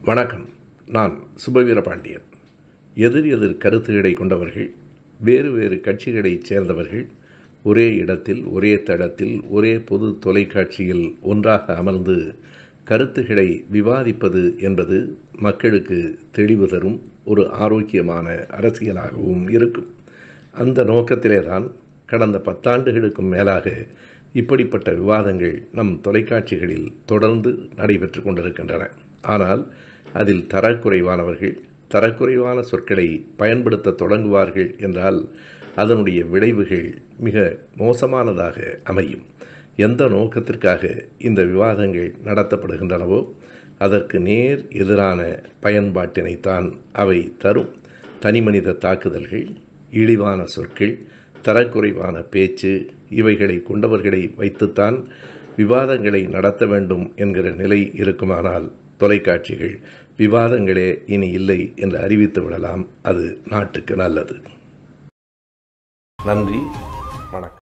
வணக்கம் நான் சுபவீர பாண்டியன் எதிர் எதிர் கருத்துக்களை கொண்டவர்கள் வேறு வேறு கட்சிகளைச் சேர்ந்தவர்கள் ஒரே இடத்தில் ஒரே தடத்தில் ஒரே பொது தொலைக்காட்சியில் ஒன்றாக அமர்ந்து கருத்துக்களை விவாதிப்பது என்பது மக்களுக்கு தெளிவு தரும் ஒரு ஆரோக்கியமான அரசியலாகவும் இருக்கும் அந்த நோக்கத்திலே தான் கடந்த பத்தாண்டுகளுக்கும் மேலாக இப்படிப்பட்ட விவாதங்கள் நம் தொலைக்காட்சிகளில் தொடர்ந்து நடைபெற்று கொண்டிருக்கின்றன ஆனால் அதில் தரக்குறைவானவர்கள் தரக்குறைவான சொற்களை பயன்படுத்த தொடங்குவார்கள் என்றால் அதனுடைய விளைவுகள் மிக மோசமானதாக அமையும் எந்த நோக்கத்திற்காக இந்த விவாதங்கள் நடத்தப்படுகின்றனவோ அதற்கு நேர் எதிரான பயன்பாட்டினைத்தான் அவை தரும் தனிமனித தாக்குதல்கள் இழிவான சொற்கள் தரக்குறைவான பேச்சு இவைகளை கொண்டவர்களை வைத்துத்தான் விவாதங்களை நடத்த வேண்டும் என்கிற நிலை இருக்குமானால் தொலைக்காட்சிகள் விவாதங்களே இனி இல்லை என்று அறிவித்து விடலாம் அது நாட்டுக்கு நல்லது நன்றி வணக்கம்